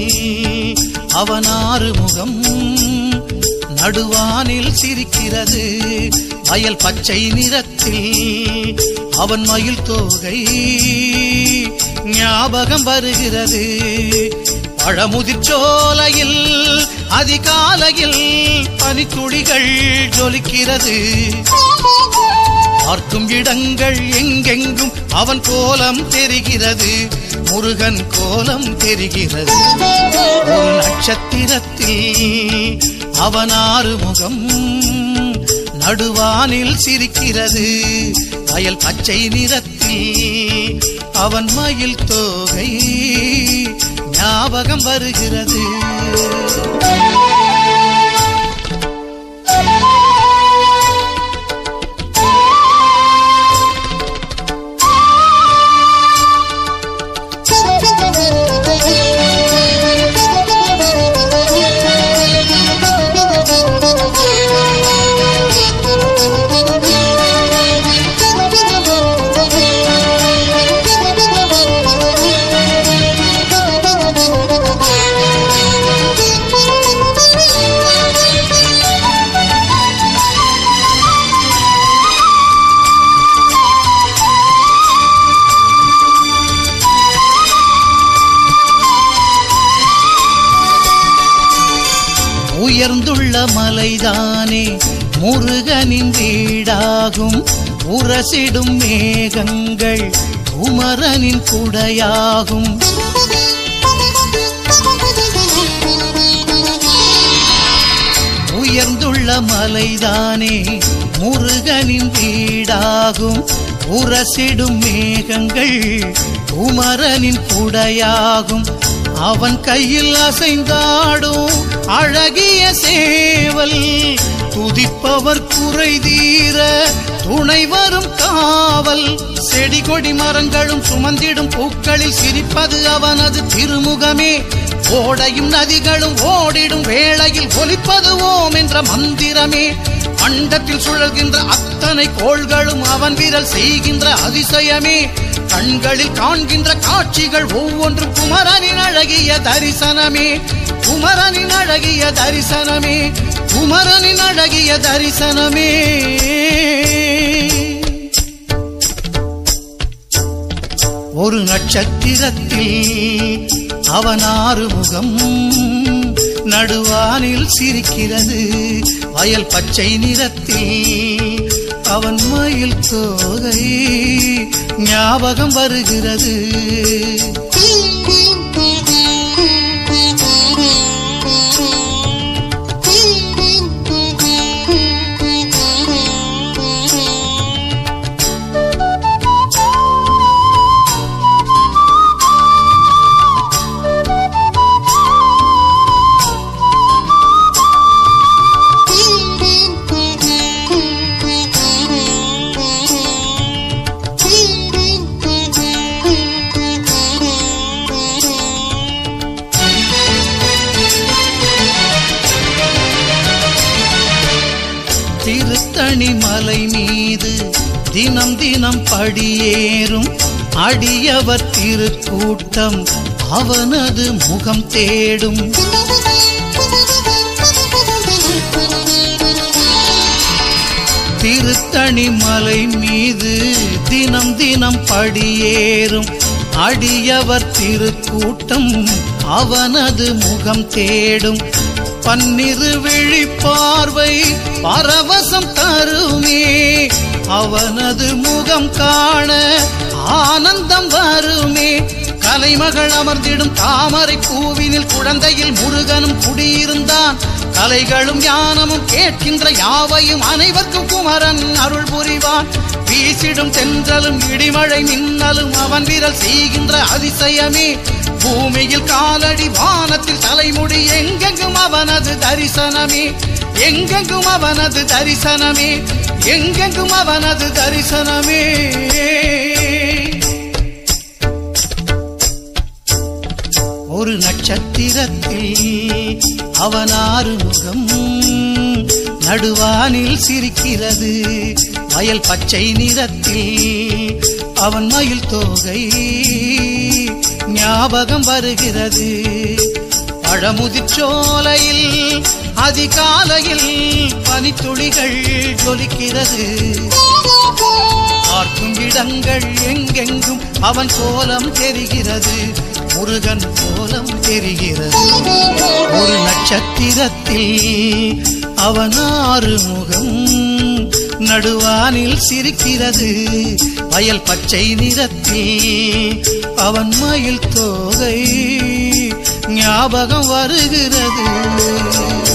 அவன் ஆறுமுகம் நடுவானில் சிரிக்கிறது வயல் பச்சை நிறத்தில் அவன் மயில் தோகை ஞாபகம் வருகிறது பழமுதிர் சோலையில் அதிகாலையில் பனித்துளிகள் ஜொலிக்கிறது பார்க்கும் இடங்கள் எங்கெங்கும் அவன் கோலம் தெரிகிறது முருகன் கோலம் தெரிகிறது ஒரு நட்சத்திரத்தில் அவன் ஆறுமுகம் நடுவானில் சிரிக்கிறது வயல் பச்சை நிறத்தில் அவன் மயில் தோகை ஞாபகம் வருகிறது உயர்ந்துள்ள மலைதானே முருகனின் வீடாகும் உரசிடும் மேகங்கள் குமரனின் குடையாகும் உயர்ந்துள்ள மலைதானே முருகனின் வீடாகும் உரசிடும் மேகங்கள் குமரனின் குடையாகும் அவன் கையில் அசைந்தாடும் அழகிய சேவல் துதிப்பவர் குறை தீர துணை வரும் காவல் செடி கொடி மரங்களும் சுமந்திடும் பூக்களில் சிரிப்பது அவனது திருமுகமே ஓடையும் நதிகளும் ஓடிடும் வேளையில் ஒலிப்பது ஓம் என்ற மந்திரமே அண்டத்தில் சுழல்கின்ற அத்தனை கோள்களும் அவன் விரல் செய்கின்ற அதிசயமே கண்களில் காண்கின்ற காட்சிகள் ஒவ்வொன்றும் குமரனின் அழகிய தரிசனமே குமரனின் அழகிய தரிசனமே குமரனின் அழகிய தரிசனமே ஒரு நட்சத்திரத்தில் அவன் ஆறுமுகம் நடுவானில் சிரிக்கிறது வயல் பச்சை நிறத்தில் அவன் மயில் தோகை ஞாபகம் வருகிறது திருத்தணி மலை மீது தினம் தினம் படியேறும் அடியவர் திருக்கூட்டம் அவனது முகம் தேடும் திருத்தணி மலை மீது தினம் தினம் படியேறும் அடியவர் திருக்கூட்டம் அவனது முகம் தேடும் பன்னிரு விழி பார்வை பரவசம் தருமே அவனது முகம் காண ஆனந்தம் வருமே கலைமகள் அமர்ந்திடும் தாமரை பூவினில் குழந்தையில் முருகனும் குடியிருந்தான் கலைகளும் ஞானமும் கேட்கின்ற யாவையும் அனைவருக்கும் குமரன் அருள் புரிவான் வீசிடும் தென்றலும் இடிமழை மின்னலும் அவன் விரல் செய்கின்ற அதிசயமே பூமியில் காலடி வானத்தில் தலைமுடி எங்கெங்கும் அவனது தரிசனமே எங்கெங்கும் அவனது தரிசனமே எங்கெங்கும் அவனது தரிசனமே ஒரு நட்சத்திரத்தில் அவன் ஆறுமுகம் நடுவானில் சிரிக்கிறது வயல் பச்சை நிறத்தில் அவன் மயில் தோகை ஞாபகம் வருகிறது பழமுதிர் சோலையில் அதிகாலையில் பனித்துளிகள் ஜொலிக்கிறது பார்க்கும் இடங்கள் எங்கெங்கும் அவன் கோலம் தெரிகிறது முருகன் கோலம் தெரிகிறது ஒரு நட்சத்திரத்தில் அவன் ஆறு முகம் நடுவானில் சிரிக்கிறது வயல் பச்சை நிறத்தில் அவன் மயில் தோகை ஞாபகம் வருகிறது